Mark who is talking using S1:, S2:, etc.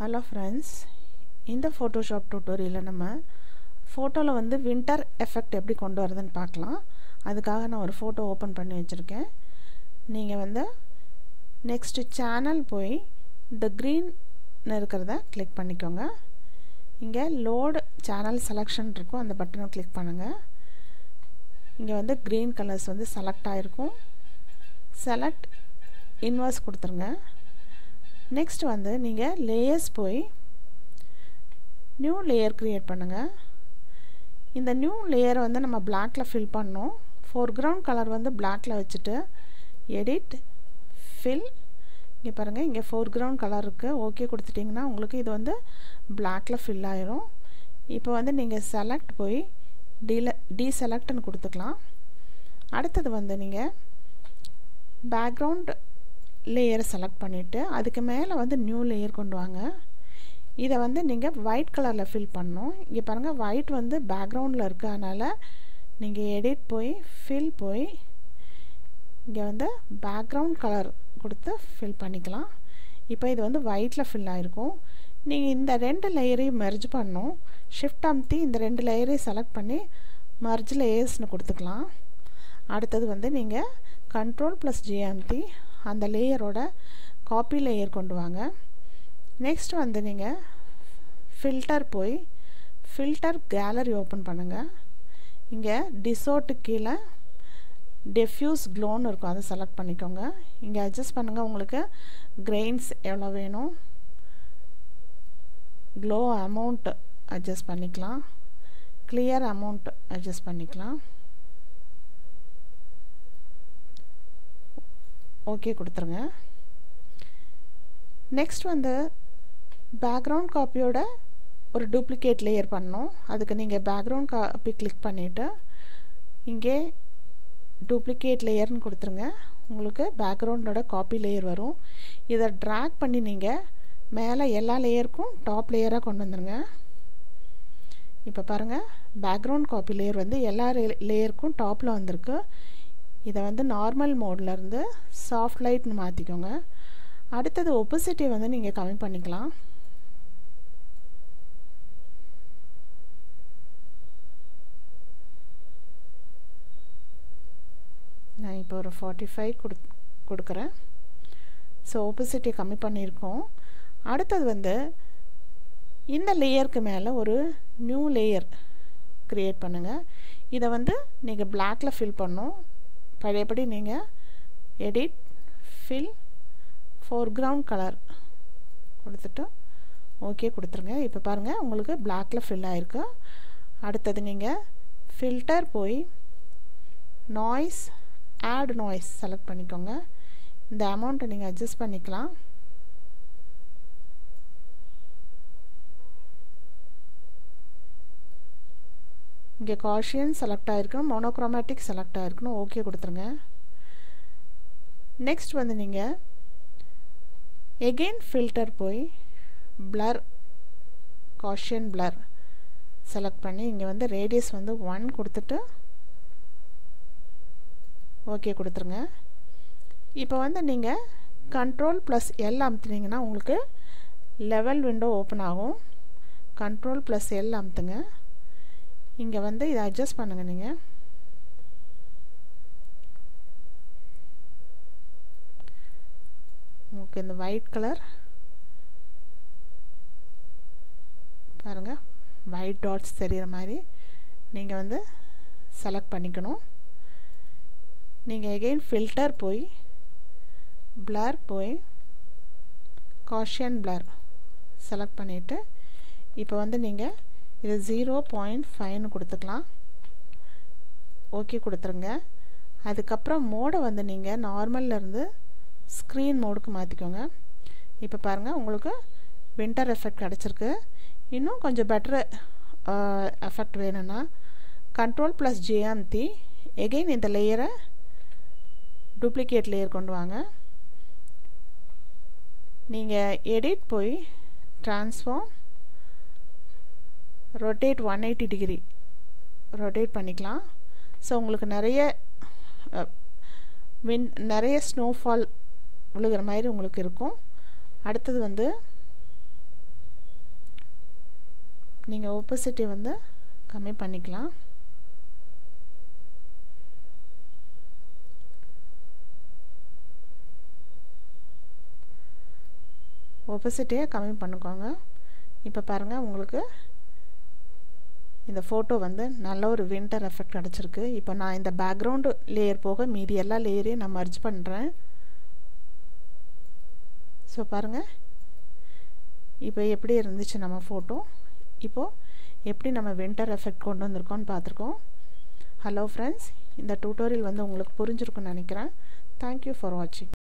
S1: hello friends இந்த Photoshop டியூட்டோரியலில் நம்ம ஃபோட்டோவில் வந்து வின்டர் எஃபெக்ட் எப்படி கொண்டு வரதுன்னு பார்க்கலாம் அதுக்காக நான் ஒரு ஃபோட்டோ ஓப்பன் பண்ணி வச்சுருக்கேன் நீங்கள் வந்து நெக்ஸ்ட்டு சேனல் போய் இந்த க்ரீன் இருக்கிறத கிளிக் பண்ணிக்கோங்க இங்கே லோடு சேனல் செலெக்ஷன் இருக்கும் அந்த பட்டனை கிளிக் பண்ணுங்கள் இங்கே வந்து க்ரீன் கலர்ஸ் வந்து செலக்ட் ஆகிருக்கும் செலக்ட் இன்வர்ஸ் கொடுத்துருங்க நெக்ஸ்ட் வந்து நீங்கள் லேயர்ஸ் போய் நியூ லேயர் க்ரியேட் பண்ணுங்கள் இந்த நியூ லேயரை வந்து நம்ம பிளாக்கில் ஃபில் பண்ணோம் ஃபோர்க்ரவுண்ட் கலர் வந்து பிளாக்கில் வச்சுட்டு எடிட் ஃபில் இங்கே பாருங்கள் இங்கே ஃபோர்க்ரவுண்ட் கலர் இருக்குது ஓகே கொடுத்துட்டிங்கன்னா உங்களுக்கு இது வந்து பிளாக்கில் ஃபில் ஆயிரும் இப்போ வந்து நீங்கள் செலக்ட் போய் டீல டீசெலக்ட்னு கொடுத்துக்கலாம் அடுத்தது வந்து நீங்கள் பேக்ரவுண்ட் லேயரை செலக்ட் பண்ணிவிட்டு அதுக்கு மேலே வந்து நியூ லேயர் கொண்டு வாங்க இதை வந்து நீங்கள் ஒயிட் கலரில் ஃபில் பண்ணணும் இங்கே பாருங்கள் ஒயிட் வந்து பேக்ரவுண்டில் இருக்குது அதனால் நீங்கள் எடிட் போய் ஃபில் போய் இங்கே வந்து பேக்ரவுண்ட் கலர் கொடுத்து ஃபில் பண்ணிக்கலாம் இப்போ இது வந்து ஒயிட்டில் ஃபில் ஆகிருக்கும் நீங்கள் இந்த ரெண்டு லேயரையும் மெர்ஜ் பண்ணணும் ஷிஃப்ட் அமுத்தி இந்த ரெண்டு லேயரையும் செலக்ட் பண்ணி மர்ஜ் லேயர்ஸ்னு கொடுத்துக்கலாம் அடுத்தது வந்து நீங்கள் கண்ட்ரோல் ப்ளஸ் ஜி அமுத்தி அந்த லேயரோட காப்பி லேயர் கொண்டு வாங்க நெக்ஸ்ட் வந்து நீங்கள் ஃபில்டர் போய் ஃபில்டர் கேலரி ஓப்பன் பண்ணுங்கள் இங்கே டிசோட்டு கீழே டெஃப்யூஸ் க்ளோன்னு இருக்கும் அதை செலக்ட் பண்ணிக்கோங்க இங்கே அட்ஜஸ்ட் பண்ணுங்கள் உங்களுக்கு கிரெயின்ஸ் எவ்வளோ வேணும் க்ளோ அமௌண்ட் அட்ஜஸ்ட் பண்ணிக்கலாம் கிளியர் அமௌண்ட் அட்ஜஸ்ட் பண்ணிக்கலாம் ஓகே கொடுத்துருங்க நெக்ஸ்ட் வந்து பேக்ரவுண்ட் காப்பியோட ஒரு டூப்ளிகேட் லேயர் பண்ணணும் அதுக்கு நீங்கள் பேக்ரவுண்ட் காப்பி கிளிக் பண்ணிவிட்டு இங்கே டூப்ளிகேட் லேயர்னு கொடுத்துருங்க உங்களுக்கு பேக்ரவுண்டோட காப்பி லேயர் வரும் இதை ட்ராக் பண்ணி நீங்கள் மேலே எல்லா லேயருக்கும் டாப் லேயராக கொண்டு வந்துடுங்க இப்போ பாருங்கள் பேக்ரவுண்ட் காப்பி லேயர் வந்து எல்லா லேயருக்கும் டாப்பில் வந்திருக்கு இதை வந்து நார்மல் மோட்லேருந்து சாஃப்ட் லைட்னு மாற்றிக்கோங்க அடுத்தது ஒப்போசிட்டி வந்து நீங்கள் கம்மி பண்ணிக்கலாம் நான் இப்போ ஒரு ஃபார்ட்டி ஃபைவ் கொடு கொடுக்குறேன் ஸோ ஒப்போசிட்டி கம்மி பண்ணியிருக்கோம் அடுத்தது வந்து இந்த லேயருக்கு மேலே ஒரு நியூ லேயர் க்ரியேட் பண்ணுங்கள் இதை வந்து நீங்கள் பிளாக்கில் ஃபில் பண்ணும் பழையபடி நீங்கள் எடிட் ஃபில் ஃபோர்க்ரவுண்ட் கலர் கொடுத்துட்டு ஓகே கொடுத்துருங்க இப்போ பாருங்கள் உங்களுக்கு பிளாக்கில் ஃபில் ஆகிருக்கு அடுத்தது நீங்கள் ஃபில்டர் போய் நாய்ஸ் ஆட் நாய்ஸ் செலக்ட் பண்ணிக்கோங்க இந்த அமௌண்ட்டை நீங்கள் அட்ஜஸ்ட் பண்ணிக்கலாம் இங்கே காஷியன் செலக்ட் ஆகிருக்கணும் மோனோக்ரோமேட்டிக் செலக்ட் ஆகிருக்கணும் ஓகே கொடுத்துருங்க நெக்ஸ்ட் வந்து நீங்கள் எகெயின் ஃபில்டர் போய் பிளர் காஷியன் பிளர் செலக்ட் பண்ணி இங்கே வந்து ரேடியஸ் வந்து ஒன் கொடுத்துட்டு ஓகே கொடுத்துருங்க இப்போ வந்து நீங்கள் கண்ட்ரோல் ப்ளஸ் எல் அமுத்துனீங்கன்னா உங்களுக்கு லெவல் விண்டோ ஓப்பன் ஆகும் கண்ட்ரோல் ப்ளஸ் எல் அமுத்துங்க இங்கே வந்து இதை அட்ஜஸ்ட் பண்ணுங்கள் நீங்கள் உங்களுக்கு இந்த ஒயிட் கலர் பாருங்கள் ஒயிட் டாட்ஸ் தெரிகிற மாதிரி நீங்கள் வந்து செலக்ட் பண்ணிக்கணும் நீங்கள் எகெயின் ஃபில்டர் போய் பிளர் போய் காஷியன் பிளர் செலக்ட் பண்ணிவிட்டு இப்போ வந்து நீங்கள் இது ஜீரோ பாயிண்ட் ஃபைவ்னு கொடுத்துக்கலாம் ஓகே கொடுத்துருங்க அதுக்கப்புறம் மோடை வந்து நீங்கள் நார்மல்லேருந்து ஸ்க்ரீன் மோடுக்கு மாற்றிக்கோங்க இப்போ பாருங்கள் உங்களுக்கு வின்டர் எஃபெக்ட் கிடச்சிருக்கு இன்னும் கொஞ்சம் பெட்டர் எஃபெக்ட் வேணும்னா கண்ட்ரோல் ப்ளஸ் ஜிஎம்டி எகெயின் இந்த லேயரை டூப்ளிகேட் லேயர் கொண்டு வாங்க நீங்கள் எடிட் போய் transform rotate one eighty degree rotate பண்ணிக்கலாம் ஸோ உங்களுக்கு நிறைய வின் நிறைய ஸ்னோஃபால் விழுகிற மாதிரி உங்களுக்கு இருக்கும் அடுத்தது வந்து நீங்கள் ஒப்பசிட்டி வந்து கம்மி பண்ணிக்கலாம் ஒப்பசிட்டியை கம்மி பண்ணிக்கோங்க இப்போ பாருங்கள் உங்களுக்கு இந்த ஃபோட்டோ வந்து நல்ல ஒரு வின்டர் எஃபெக்ட் கிடச்சிருக்கு இப்போ நான் இந்த பேக்ரவுண்டு லேயர் போக மீதி எல்லா லேயரையும் நான் மர்ஜ் பண்ணுறேன் ஸோ பாருங்கள் இப்போ எப்படி இருந்துச்சு நம்ம ஃபோட்டோ இப்போது எப்படி நம்ம வின்டர் எஃபெக்ட் கொண்டு வந்திருக்கோம்னு பார்த்துருக்கோம் ஹலோ ஃப்ரெண்ட்ஸ் இந்த டியூட்டோரியல் வந்து உங்களுக்கு புரிஞ்சிருக்குன்னு நினைக்கிறேன் தேங்க்யூ ஃபார் வாட்சிங்